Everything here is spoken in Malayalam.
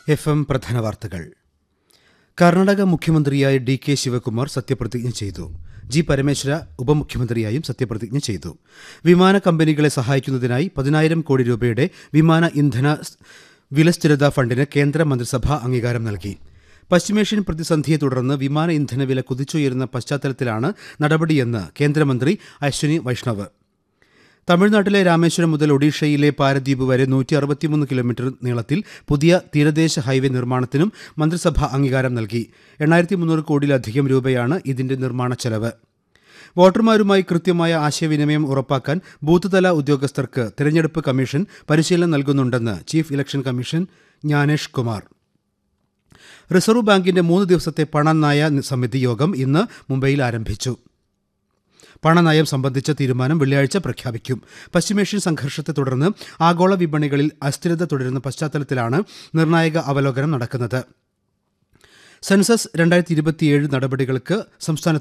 എഫ് എം പ്രധാന വാർത്തകൾ കർണാടക മുഖ്യമന്ത്രിയായ ഡി കെ ശിവകുമാർ സത്യപ്രതിജ്ഞ ചെയ്തു ജി പരമേശ്വര ഉപമുഖ്യമന്ത്രിയായും സത്യപ്രതിജ്ഞ ചെയ്തു വിമാന കമ്പനികളെ സഹായിക്കുന്നതിനായി പതിനായിരം കോടി രൂപയുടെ വിമാന ഇന്ധന സ് വിലസ്ഥിരതാ ഫണ്ടിന് കേന്ദ്ര മന്ത്രിസഭ അംഗീകാരം നൽകി പശ്ചിമേഷ്യൻ പ്രതിസന്ധിയെ തുടർന്ന് വിമാന ഇന്ധന വില കുതിച്ചുയരുന്ന പശ്ചാത്തലത്തിലാണ് നടപടിയെന്ന് കേന്ദ്രമന്ത്രി അശ്വിനി വൈഷ്ണവ് തമിഴ്നാട്ടിലെ രാമേശ്വരം മുതൽ ഒഡീഷയിലെ പാരദ്വീപ് വരെ നൂറ്റി അറുപത്തിമൂന്ന് കിലോമീറ്റർ നീളത്തിൽ പുതിയ തീരദേശ ഹൈവേ നിർമ്മാണത്തിനും മന്ത്രിസഭ അംഗീകാരം നൽകി എണ്ണായിരത്തി മുന്നൂറ് കോടിയിലധികം രൂപയാണ് ഇതിന്റെ നിർമ്മാണ ചെലവ് വോട്ടർമാരുമായി കൃത്യമായ ആശയവിനിമയം ഉറപ്പാക്കാൻ ബൂത്ത് തല ഉദ്യോഗസ്ഥർക്ക് തിരഞ്ഞെടുപ്പ് കമ്മീഷൻ പരിശീലനം നൽകുന്നുണ്ടെന്ന് chief election commission Gyanesh Kumar reserve ബാങ്കിന്റെ മൂന്ന് ദിവസത്തെ പണനയ സമിതി യോഗം ഇന്ന് മുംബൈയിൽ ആരംഭിച്ചു പണനയം സംബന്ധിച്ച തീരുമാനം വെള്ളിയാഴ്ച പ്രഖ്യാപിക്കും പശ്ചിമേഷ്യൻ സംഘർഷത്തെ തുടർന്ന് ആഗോള വിപണികളിൽ അസ്ഥിരത തുടരുന്ന പശ്ചാത്തലത്തിലാണ് നിർണായക അവലോകനം നടക്കുന്നത് സെൻസസ് രണ്ടായിരത്തി ഇരുപത്തിയേഴ് നടപടികൾക്ക് സംസ്ഥാന